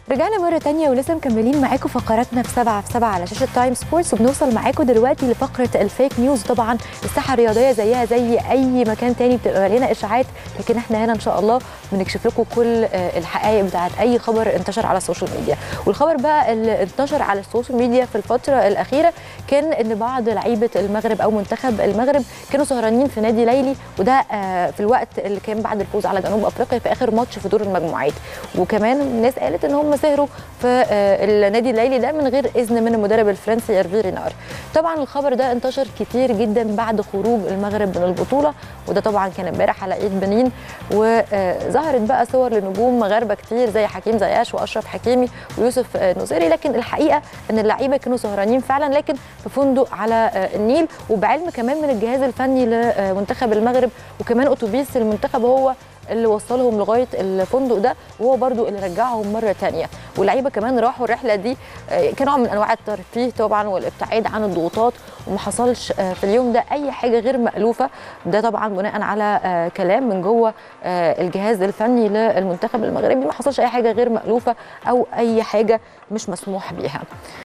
رجعنا مرة تانية ولسه مكملين معاكم فقراتنا في سبعة في سبعة على شاشة تايم سبورتس وبنوصل معاكم دلوقتي لفقرة الفيك نيوز طبعا الساحة الرياضية زيها زي أي مكان تاني بتبقى مليانة إشاعات لكن احنا هنا إن شاء الله بنكشف لكم كل آه، الحقائق بتاعت أي خبر انتشر على السوشيال ميديا والخبر بقى اللي انتشر على السوشيال ميديا في الفترة الأخيرة كان إن بعض لعيبة المغرب أو منتخب المغرب كانوا سهرانين في نادي ليلي وده آه، في الوقت اللي كان بعد الفوز على جنوب أفريقيا في آخر ماتش في دور المجموعات وكمان الناس قالت ان هم سهروا في آه، النادي الليلي ده من غير اذن من المدرب الفرنسي ايرفي رينار طبعا الخبر ده انتشر كتير جدا بعد خروج المغرب من البطوله وده طبعا كان امبارح على عيد بنين وظهرت بقى صور لنجوم مغاربه كتير زي حكيم زياش واشرف حكيمي ويوسف آه، نصيري لكن الحقيقه ان اللعيبه كانوا سهرانين فعلا لكن في فندق على آه، النيل وبعلم كمان من الجهاز الفني لمنتخب المغرب وكمان اتوبيس المنتخب هو اللي وصلهم لغايه الفندق ده وهو برضو اللي رجعهم مره تانية واللعيبه كمان راحوا الرحله دي آه، كنوع من انواع الترفيه طبعا والابتعاد عن الضغوطات وما حصلش آه، في اليوم ده اي حاجه غير مالوفه ده طبعا بناء على آه، كلام من جوه آه، الجهاز الفني للمنتخب المغربي ما حصلش اي حاجه غير مالوفه او اي حاجه مش مسموح بيها